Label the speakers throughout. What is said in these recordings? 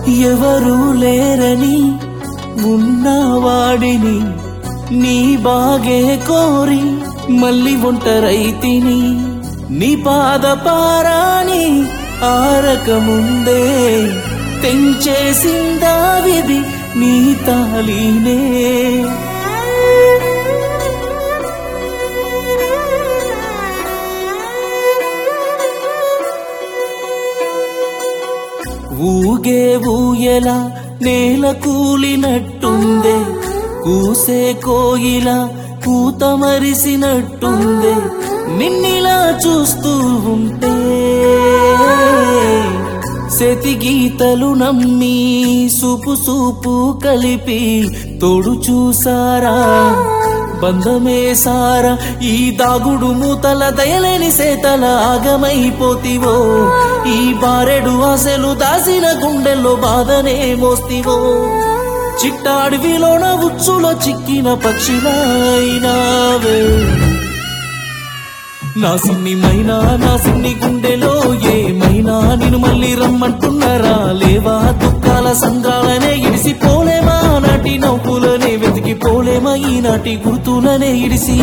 Speaker 1: ఎవరు లేరని ఉన్నవాడిని నీ బాగే కోరి మళ్ళీ ఒంటరైతిని నీ పాద పారాని ఆరక ముందే తెంచేసిందా విధి నీ తాళీనే ఊగే ఊయల నేల కూలినట్టుందే కూసే కోయిల కూత మరిసినట్టుందే నిన్నిలా చూస్తూ ఉంటే శతి గీతలు నమ్మి సూపు సూపు కలిపి తోడు చూసారా బంధమే సారా ఈ దాగుడు మూతల దయలేని సేతల ఆగమైపోతివో ఈ బారెడు ఆశలు దాసిన గుండెల్లో బాధనే మోస్తివో చిట్టాడివిలోన ఉచ్చులో చిక్కిన పక్షిలాయినావే నా సిన్ని మైనా నా సిన్ని గుండెలో ఏమైనా నేను మళ్ళీ రమ్మంటున్నారా లేవా దుఃఖాల సంద్రాలనే ఇడిసి పోలేమా నాటి నవ్వులనే వెతికి పోలేమా ఈనాటి గుర్తులనే ఇడిసి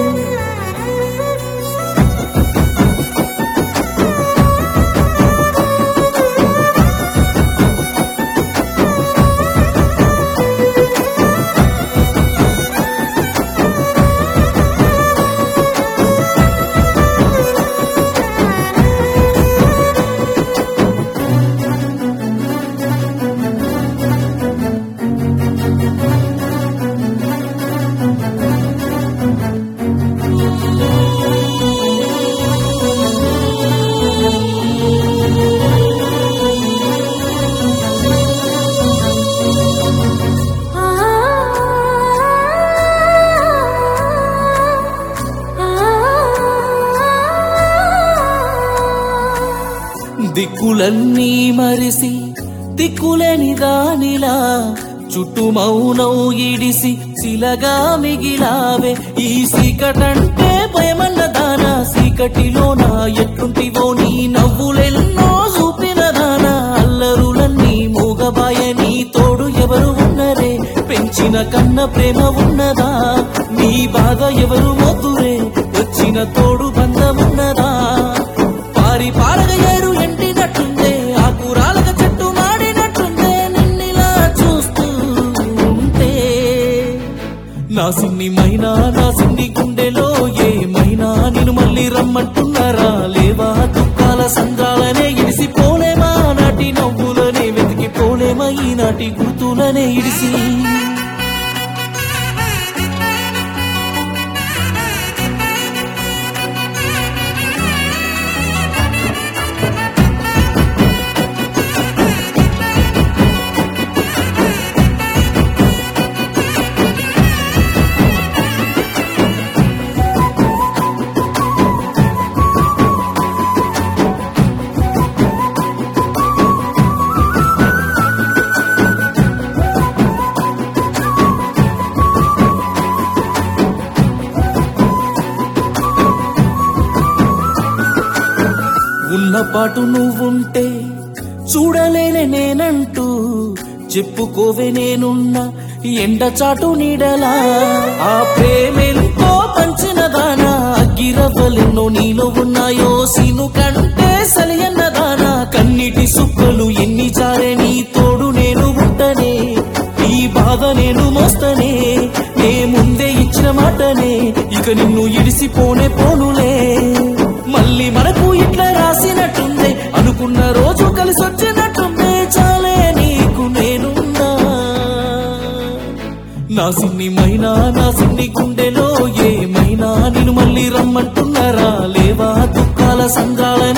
Speaker 1: దిక్కులన్నీ మరిసి దిక్కులేని దానిలా చుట్టూ మౌనం ఇడిసి శిలగా మిగిలావే ఈ సీకటంటే భయమన్న దానా సీకటిలో నా ఎట్లుంటివో నీ నవ్వులెన్నో చూపిన దానా అల్లరులన్నీ మూగబాయ నీ తోడు ఎవరు ఉన్నరే పెంచిన కన్న ప్రేమ ఉన్నదా నీ బాధ ఎవరు మోతురే వచ్చిన తోడు బంధమున్నదా పారి పారగ ఏరు ఎండినట్టుందే ఆ కూరాలక చెట్టు మాడినట్టుందే నిన్నిలా చూస్తూ ఉంటే నా సిన్ని మైనా నా సిన్ని గుండెలో ఏమైనా నేను మళ్ళీ రమ్మంటున్నారా లేవా దుఃఖాల సంద్రాలనే ఇడిసి పోలేమా నాటి నవ్వులనే వెతికి పోలేమా ఈనాటి గుర్తులనే ఇడిసి ఉన్న పాటు నువ్వుంటే చూడలేనే నేనంటూ చెప్పుకోవే నేనున్నా ఎండ చాటు నీడలా ఆ ప్రేమెంతో పంచిన దానా అగ్గిరవ్వలెన్నో నీలో ఉన్నాయో సీను కంటే సలియన్న దానా కన్నిటి సుక్కలు ఎన్ని జారే నీ తోడు నేను ఉంటనే ఈ బాధ నేను మోస్తనే నే ముందే ఇచ్చిన మాటనే ఇక నిన్ను ఇడిసిపోనే పోనులే మళ్ళీ మనకు ఇట్లా రాసినట్టుంది అనుకున్న రోజు కలిసి వచ్చినట్టుంది చాలే నీకు నేనున్నా నా సిన్ని మైనా నా సిన్ని గుండెలో ఏమైనా నేను మళ్ళీ రమ్మంటున్నారా లేవా దుఃఖాల సంద్రాలనే